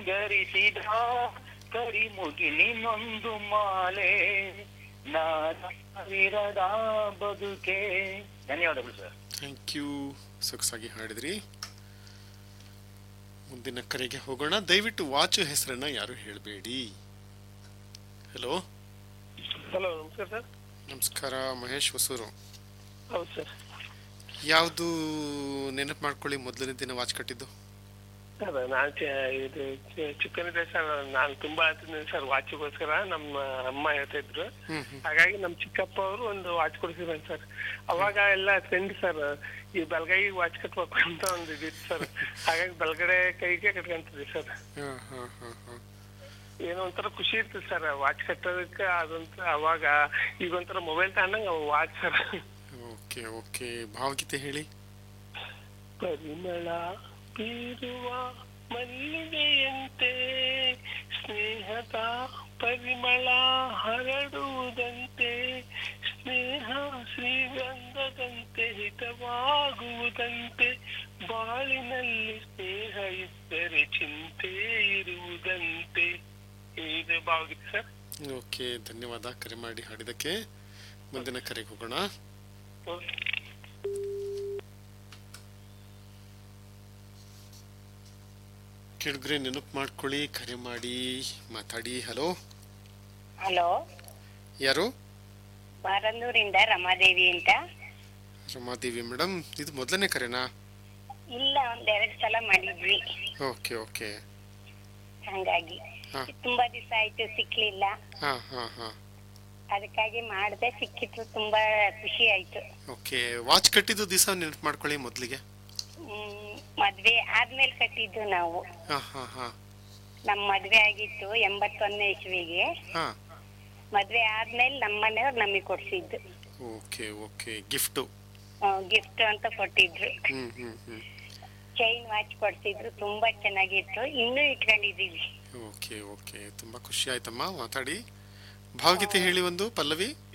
ಸಿಂಗರಿಸಿದ ಕರಿಮುಗಿಲಿನೊಂದು ಮಾಲೆ ನಾವಿರದ ಬದುಕೆ ಧನ್ಯವಾದಗಳು ಸರ್ ಥ್ಯಾಂಕ್ ಯು ಸೊಗಸಾಗಿ ಹಾಡಿದ್ರಿ ಮುಂದಿನ ಕರೆಗೆ ಹೋಗೋಣ ದಯವಿಟ್ಟು ವಾಚ್ ಹೆಸರನ್ನ ಯಾರು ಹೇಳಬೇಡಿ ಹಲೋ ಹಲೋ ನಮಸ್ಕಾರ ಸರ್ ನಮಸ್ಕಾರ ಮಹೇಶ್ ಹೊಸೂರು ಹೌದು ಸರ್ ಯಾವುದು ನೆನಪು ಮಾಡ್ಕೊಳ್ಳಿ ಮೊದಲನೇ ದಿನ ವಾಚ್ ಕಟ್ಟಿದ್ದು ಸರ್ ನಾನು ಇದು ಚಿ- ಚಿಕ್ಕನಿದ್ದೆ ಸರ್ ನಾನು ತುಂಬಾ ಆತಿದ್ದೆ ಸರ್ ವಾಚಿಗೋಸ್ಕರ ನಮ್ಮ ಅಮ್ಮ ಹೇಳ್ತಾ ಇದ್ರು ಹ್ಮ್ ಹ್ಮ್ ಹಾಗಾಗಿ ನಮ್ಮ ಚಿಕ್ಕಪ್ಪ ಅವರು ಒಂದು ವಾಚ್ ಕೊಡಿಸಿದ್ರು ಸರ್ ಅವಾಗ ಎಲ್ಲ ಟ್ರೆಂಡ್ ಸರ್ ಈ ಬಲಗೈಗೆ ವಾಚ್ ಕಟ್ಬೇಕು ಅಂತ ಒಂದು ಇದಿತ್ತು ಸರ್ ಹಾಗಾಗಿ ಬಲಗಡೆ ಕೈಗೆ ಕಟ್ಕೊಂತಿದ್ವಿ ಸರ್ ಹಾ ಹಾ ಹಾ ಹಾ ಏನೋ ಒಂಥರ ಖುಷಿ ಇರ್ತದೆ ಸರ್ ವಾಚ್ ಕಟ್ಟೋದಕ್ಕೆ ಅದೊಂಥರ ಅವಾಗ ಈಗ ಒಂಥರ ಮೊಬೈಲ್ ತಗೊಂಡಂಗೆ ವಾಚ್ ಸರ್ ಓಕೆ ಓಕೆ ಭಾವಗೀತೆ ಹೇಳಿ ಪರಿಮಳ ಬೀರುವ ಮಲ್ಲಿಗೆಯಂತೆ ಸ್ನೇಹದ ಪರಿಮಳ ಹರಡುವುದಂತೆ ಸ್ನೇಹ ಶ್ರೀಗಂಧದಂತೆ ಹಿತವಾಗುವುದಂತೆ ಬಾಳಿನಲ್ಲಿ ಸ್ನೇಹ ಇದ್ದರೆ ಚಿಂತೆ ಇರುವುದಂತೆ ಇದು ಭಾವಗೀತೆ ಸರ್ ಓಕೆ ಧನ್ಯವಾದ ಕರೆ ಮಾಡಿ ಹಾಡಿದಕ್ಕೆ ಮುಂದಿನ ಕರೆಗೆ ಹೋಗೋಣ ಕೆಳಗ್ರೆ ನೆನಪು ಮಾಡ್ಕೊಳ್ಳಿ ಕರೆ ಮಾಡಿ ಮಾತಾಡಿ ಹಲೋ ಹಲೋ ಯಾರು ಬಾರಲ್ಲೂರಿಂದ ರಮಾದೇವಿ ಅಂತ ರಮಾದೇವಿ ಮೇಡಮ್ ಇದು ಮೊದಲನೇ ಕರೆನಾ ಇಲ್ಲ ಒಂದೆರಡು ಸಲ ಮಾಡಿದ್ವಿ ಓಕೆ ಓಕೆ ಹಂಗಾಗಿ ಹಾ. ತುಂಬಾ ದಿವಸ ಆಯ್ತು ಸಿಕ್ಲಿಲ್ಲ ಹಾ ಹಾ ಹಾ ಅದಕ್ಕಾಗಿ ಮಾಡ್ದೆ ಸಿಕ್ಕಿತ್ತು ತುಂಬಾ ಖುಷಿ ಆಯ್ತು ಓಕೆ ವಾಚ್ ಕಟ್ಟಿದ್ದು ದಿವಸ ನೆನಪು ಮಾಡ್ಕೊಳ್ಳಿ ಮೊದಲಿಗೆ ಹ್ಮ್ ಮದ್ವೆ ಆದ್ಮೇಲೆ ಕಟ್ಟಿದ್ದು ನಾವು ಹಾ ಹಾ ಹಾ ನಮ್ ಮದ್ವೆ ಆಗಿತ್ತು ಎಂಬತ್ತೊಂದನೇ ಇಸ್ವಿಗೆ ಹಾ ಮದ್ವೆ ಆದ್ಮೇಲೆ ನಮ್ಮ ಮನೆಯವ್ರು ನಮಗೆ ಕೊಡ್ಸಿದ್ದು ಓಕೆ ಓಕೆ ಗಿಫ್ಟು ಗಿಫ್ಟ್ ಅಂತ ಕೊಟ್ಟಿದ್ರು ಹ್ಮ್ ಹ್ಮ್ ಹ್ಮ್ ಚೈನ್ ವಾಚ್ ಕೊಡ್ಸಿದ್ರು ತುಂಬಾ ಚೆನ್ನಾಗಿತ್ತು ಇನ್ನೂ ಇಟ್ಕೊಂಡಿದೀವಿ ಓಕೆ ಓಕೆ ತುಂಬಾ ಖುಷಿ ಆಯ್ತಮ್ಮ ಮಾತಾಡಿ ಭಾವಗೀತೆ ಹೇಳಿ ಒಂದು ಪಲ್ಲವಿ